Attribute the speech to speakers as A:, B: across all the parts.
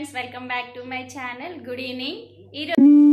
A: friends welcome back to my channel good evening ఈరోజు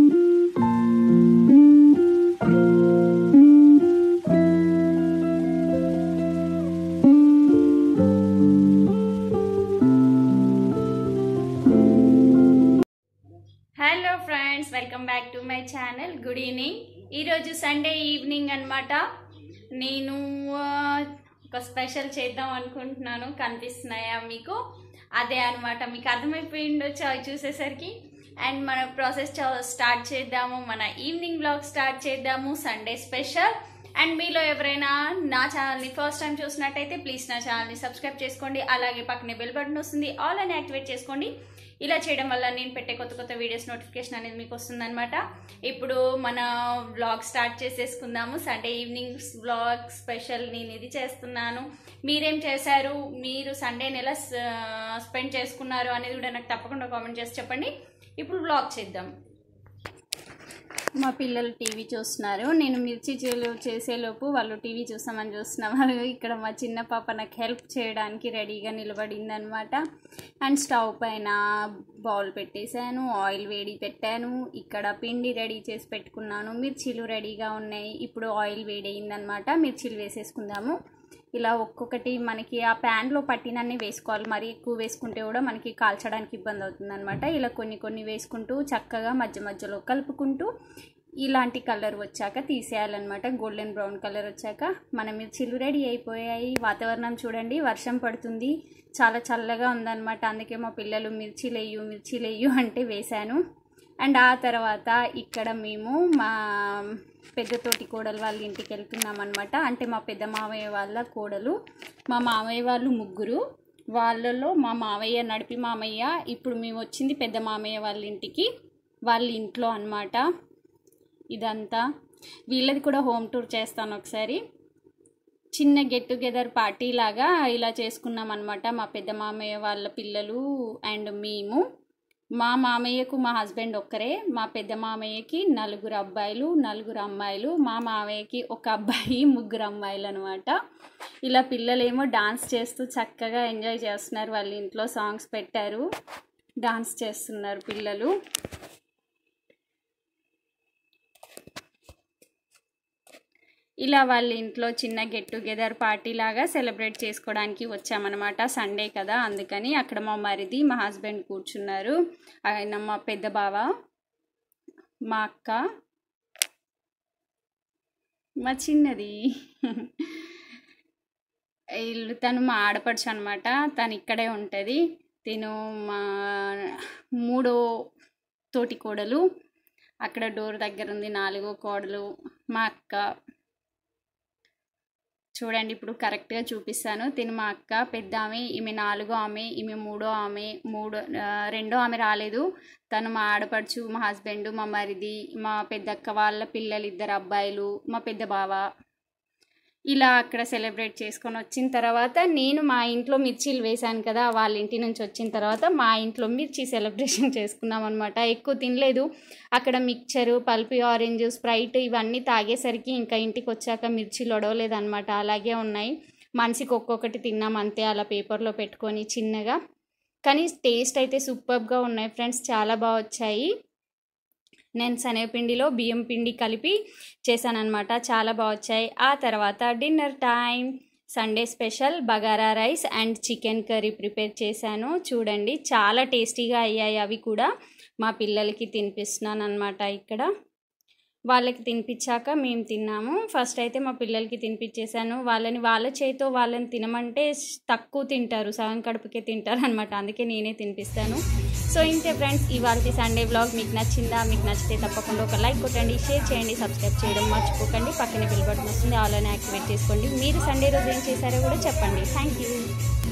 A: hello friends welcome back to my channel good evening ఈరోజు Sunday evening అన్నమాట నేను ఆ, ఒక special చేద్దాం అనుకుంటున్నాను కనిపిస్తున్నాయా మీకు అదే అన్నమాట మీకు అర్థమైపోయి ఉండొచ్చు అవి చూసేసరికి అండ్ మన ప్రాసెస్ స్టార్ట్ చేద్దాము మన ఈవినింగ్ బ్లాగ్ స్టార్ట్ చేద్దాము సండే స్పెషల్ అండ్ మీలో ఎవరైనా నా ఛానల్ని ఫస్ట్ టైం చూసినట్టయితే ప్లీజ్ నా ఛానల్ని సబ్స్క్రైబ్ చేసుకోండి అలాగే పక్కనే బెల్ బటన్ వస్తుంది ఆల్ అని యాక్టివేట్ చేసుకోండి ఇలా చేయడం వల్ల నేను పెట్టే కొత్త కొత్త వీడియోస్ నోటిఫికేషన్ అనేది మీకు వస్తుందన్నమాట ఇప్పుడు మన వ్లాగ్ స్టార్ట్ చేసేసుకుందాము సండే ఈవినింగ్ వ్లాగ్ స్పెషల్ నేను ఇది చేస్తున్నాను మీరేం చేశారు మీరు సండేని ఎలా స్పెండ్ చేసుకున్నారు అనేది కూడా నాకు తప్పకుండా కామెంట్ చేసి చెప్పండి ఇప్పుడు వ్లాగ్ చేద్దాం మా పిల్లలు టీవీ చూస్తున్నారు నేను మిర్చి చేలు చేసేలోపు వాళ్ళు టీవీ చూస్తామని చూస్తున్నారు ఇక్కడ మా చిన్న పాప నాకు హెల్ప్ చేయడానికి రెడీగా నిలబడింది అనమాట అండ్ స్టవ్ పైన బౌల్ పెట్టేశాను ఆయిల్ వేడి పెట్టాను ఇక్కడ పిండి రెడీ చేసి పెట్టుకున్నాను మిర్చీలు రెడీగా ఉన్నాయి ఇప్పుడు ఆయిల్ వేడయిందనమాట మిర్చీలు వేసేసుకుందాము ఇలా ఒక్కొక్కటి మనకి ఆ ప్యాన్లో పట్టినన్ని వేసుకోవాలి మరి ఎక్కువ వేసుకుంటే కూడా మనకి కాల్చడానికి ఇబ్బంది అవుతుంది ఇలా కొన్ని కొన్ని వేసుకుంటూ చక్కగా మధ్య మధ్యలో కలుపుకుంటూ ఇలాంటి కలర్ వచ్చాక తీసేయాలన్నమాట గోల్డెన్ బ్రౌన్ కలర్ వచ్చాక మన మిర్చీలు రెడీ అయిపోయాయి వాతావరణం చూడండి వర్షం పడుతుంది చాలా చల్లగా ఉందన్నమాట అందుకే మా పిల్లలు మిర్చీలు వేయు మిర్చీలు వేయు అంటే వేశాను అండ్ ఆ తర్వాత ఇక్కడ మేము మా పెద్ద తోటి కోడలు వాళ్ళ ఇంటికి వెళ్తున్నాం అనమాట అంటే మా పెద్ద మామయ్య వాళ్ళ కోడలు మా మామయ్య వాళ్ళు ముగ్గురు వాళ్ళలో మా మామయ్య నడిపి మామయ్య ఇప్పుడు మేము వచ్చింది పెద్ద మామయ్య వాళ్ళ ఇంటికి వాళ్ళ ఇంట్లో అన్నమాట ఇదంతా వీళ్ళది కూడా హోమ్ టూర్ చేస్తాను ఒకసారి చిన్న గెట్ టుగెదర్ పార్టీ లాగా ఇలా చేసుకున్నాం అనమాట మా పెద్ద మామయ్య వాళ్ళ పిల్లలు అండ్ మేము మా మామయ్యకు మా హస్బెండ్ ఒక్కరే మా పెద్ద మామయ్యకి నలుగురు అబ్బాయిలు నలుగురు అమ్మాయిలు మా మామయ్యకి ఒక అబ్బాయి ముగ్గురు అమ్మాయిలు అనమాట ఇలా పిల్లలేమో డాన్స్ చేస్తూ చక్కగా ఎంజాయ్ చేస్తున్నారు వాళ్ళ ఇంట్లో సాంగ్స్ పెట్టారు డాన్స్ చేస్తున్నారు పిల్లలు ఇలా వాళ్ళ ఇంట్లో చిన్న గెట్ టుగెదర్ పార్టీ లాగా సెలబ్రేట్ చేసుకోవడానికి వచ్చామన్నమాట సండే కదా అందుకని అక్కడ మా మరిది మా హస్బెండ్ కూర్చున్నారు ఆయన మా పెద్ద బావ మా అక్క మా చిన్నది వీళ్ళు తను మా ఆడపడుచు అనమాట తను ఇక్కడే ఉంటుంది తిను మా మూడో తోటి కోడలు అక్కడ డోర్ దగ్గర ఉంది నాలుగో కోడలు మా అక్క చూడండి ఇప్పుడు కరెక్ట్గా చూపిస్తాను తిను మా అక్క పెద్ద ఆమె ఈమె నాలుగో ఆమె ఈమె మూడో ఆమె మూడో ఆ, రెండో ఆమె రాలేదు తను మా ఆడపడుచు మా హస్బెండ్ మా మరిది మా పెద్దక్క వాళ్ళ పిల్లలు ఇద్దరు అబ్బాయిలు మా పెద్ద బావ ఇలా అక్కడ సెలబ్రేట్ చేసుకొని వచ్చిన తర్వాత నేను మా ఇంట్లో మిర్చీలు వేశాను కదా వాళ్ళ ఇంటి నుంచి వచ్చిన తర్వాత మా ఇంట్లో మిర్చి సెలబ్రేషన్ చేసుకున్నాం అనమాట ఎక్కువ తినలేదు అక్కడ మిక్చరు పల్పి ఆరెంజ్ స్ప్రైట్ ఇవన్నీ తాగేసరికి ఇంకా ఇంటికి వచ్చాక మిర్చీలు ఒడవలేదు అనమాట అలాగే ఉన్నాయి మనిషికి ఒక్కొక్కటి తిన్నాం అంతే అలా పేపర్లో పెట్టుకొని చిన్నగా కానీ టేస్ట్ అయితే సూపర్గా ఉన్నాయి ఫ్రెండ్స్ చాలా బాగా వచ్చాయి నేను శనగపిండిలో బియ్యం పిండి కలిపి చేశానన్నమాట చాలా బాగా వచ్చాయి ఆ తర్వాత dinner time Sunday special bagara rice and chicken curry prepare చేశాను చూడండి చాలా టేస్టీగా అయ్యాయి అవి కూడా మా పిల్లలకి తినిపిస్తున్నాను అనమాట ఇక్కడ వాళ్ళకి తినిపించాక మేము తిన్నాము ఫస్ట్ అయితే మా పిల్లలకి తినిపించేశాను వాళ్ళని వాళ్ళ చేతితో వాళ్ళని తినమంటే తక్కువ తింటారు సగం కడుపుకే తింటారు అనమాట అందుకే నేనే తినిపిస్తాను సో ఇంతే ఫ్రెండ్స్ ఇవాళ సండే బ్లాగ్ మీకు నచ్చిందా మీకు నచ్చితే తప్పకుండా ఒక లైక్ కొట్టండి షేర్ చేయండి సబ్స్క్రైబ్ చేయడం మర్చిపోకండి పక్కన బిల్ బటన్ వస్తుంది ఆల్ అని యాక్టివేట్ చేసుకోండి మీరు సండే రోజు ఏం చేశారో కూడా చెప్పండి థ్యాంక్ యూ